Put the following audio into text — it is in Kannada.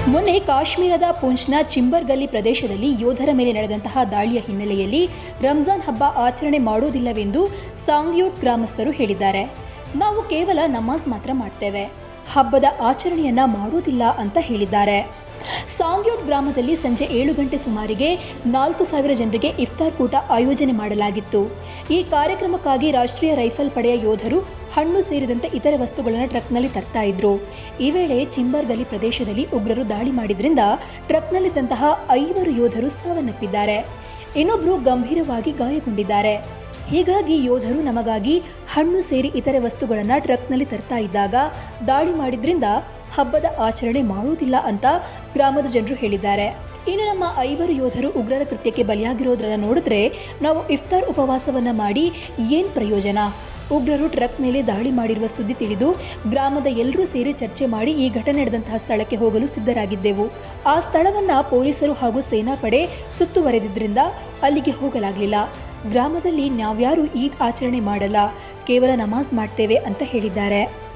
ಮೊನ್ನೆ ಕಾಶ್ಮೀರದ ಪೂಂಚ್ನ ಚಿಂಬರ್ ಗಲ್ಲಿ ಪ್ರದೇಶದಲ್ಲಿ ಯೋಧರ ಮೇಲೆ ನಡೆದಂತಹ ದಾಳಿಯ ಹಿನ್ನೆಲೆಯಲ್ಲಿ ರಂಜಾನ್ ಹಬ್ಬ ಆಚರಣೆ ಮಾಡುವುದಿಲ್ಲವೆಂದು ಸಾಂಗ್ಯೂಟ್ ಗ್ರಾಮಸ್ಥರು ಹೇಳಿದ್ದಾರೆ ನಾವು ಕೇವಲ ನಮಾಜ್ ಮಾತ್ರ ಮಾಡ್ತೇವೆ ಹಬ್ಬದ ಆಚರಣೆಯನ್ನ ಮಾಡುವುದಿಲ್ಲ ಅಂತ ಹೇಳಿದ್ದಾರೆ ಸಾಂಗ್ಯೂಟ್ ಗ್ರಾಮದಲ್ಲಿ ಸಂಜೆ ಏಳು ಗಂಟೆ ಸುಮಾರಿಗೆ ನಾಲ್ಕು ಸಾವಿರ ಜನರಿಗೆ ಇಫ್ತಾರ್ ಕೂಟ ಆಯೋಜನೆ ಮಾಡಲಾಗಿತ್ತು ಈ ಕಾರ್ಯಕ್ರಮಕ್ಕಾಗಿ ರಾಷ್ಟ್ರೀಯ ರೈಫಲ್ ಪಡೆಯ ಯೋಧರು ಹಣ್ಣು ಸೇರಿದಂತೆ ಇತರೆ ವಸ್ತುಗಳನ್ನು ಟ್ರಕ್ನಲ್ಲಿ ತರ್ತಾ ಇದ್ರು ಈ ವೇಳೆ ಚಿಂಬರ್ಗಲಿ ಪ್ರದೇಶದಲ್ಲಿ ಉಗ್ರರು ದಾಳಿ ಮಾಡಿದ್ರಿಂದ ಟ್ರಕ್ನಲ್ಲಿದ್ದಂತಹ ಐವರು ಯೋಧರು ಸಾವನ್ನಪ್ಪಿದ್ದಾರೆ ಇನ್ನೊಬ್ಬರು ಗಂಭೀರವಾಗಿ ಗಾಯಗೊಂಡಿದ್ದಾರೆ ಹೀಗಾಗಿ ಯೋಧರು ನಮಗಾಗಿ ಹಣ್ಣು ಸೇರಿ ಇತರೆ ವಸ್ತುಗಳನ್ನು ಟ್ರಕ್ನಲ್ಲಿ ತರ್ತಾ ಇದ್ದಾಗ ದಾಳಿ ಮಾಡಿದ್ರಿಂದ ಹಬ್ಬದ ಆಚರಣೆ ಮಾಡುವುದಿಲ್ಲ ಅಂತ ಗ್ರಾಮದ ಜನರು ಹೇಳಿದ್ದಾರೆ ಇನ್ನು ನಮ್ಮ ಐವರು ಯೋಧರು ಉಗ್ರರ ಕೃತ್ಯಕ್ಕೆ ಬಲಿಯಾಗಿರೋದ್ರನ್ನ ನೋಡಿದ್ರೆ ನಾವು ಇಫ್ತಾರ್ ಉಪವಾಸವನ್ನ ಮಾಡಿ ಏನ್ ಪ್ರಯೋಜನ ಉಗ್ರರು ಟ್ರಕ್ ಮೇಲೆ ದಾಳಿ ಮಾಡಿರುವ ಸುದ್ದಿ ತಿಳಿದು ಗ್ರಾಮದ ಎಲ್ಲರೂ ಸೇರಿ ಚರ್ಚೆ ಮಾಡಿ ಈ ಘಟನೆ ನಡೆದಂತಹ ಸ್ಥಳಕ್ಕೆ ಹೋಗಲು ಸಿದ್ಧರಾಗಿದ್ದೆವು ಆ ಸ್ಥಳವನ್ನ ಪೊಲೀಸರು ಹಾಗೂ ಸೇನಾಪಡೆ ಸುತ್ತುವರೆದಿದ್ರಿಂದ ಅಲ್ಲಿಗೆ ಹೋಗಲಾಗಲಿಲ್ಲ ಗ್ರಾಮದಲ್ಲಿ ನಾವ್ಯಾರು ಈದ್ ಆಚರಣೆ ಮಾಡಲ್ಲ ಕೇವಲ ನಮಾಜ್ ಮಾಡ್ತೇವೆ ಅಂತ ಹೇಳಿದ್ದಾರೆ